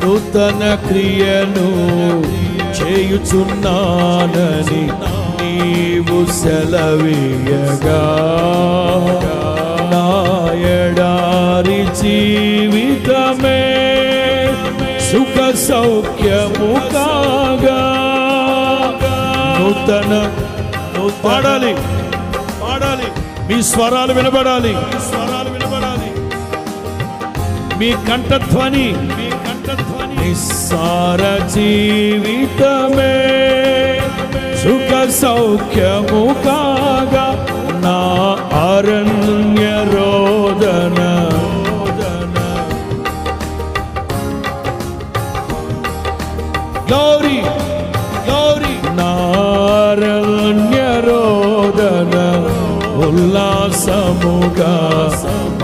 నూతన క్రియను చేయుచున్నానని నీవు సెలవీయగా నా ఎడారి జీవితమే సుఖ సౌఖ్యము కాగా నూతన పాడాలి పాడాలి మీ స్వరాలు వినబడాలి మీ స్వరాలు వినబడాలి మీ కంఠధ్వని మీ కంఠధ్వని నిస్సార జీవితమే సుఖ సౌఖ్యము కాగా నా అరణ్య రోదన గౌరీ గౌరీ నారణ్య రోదన ఉల్లాసముగా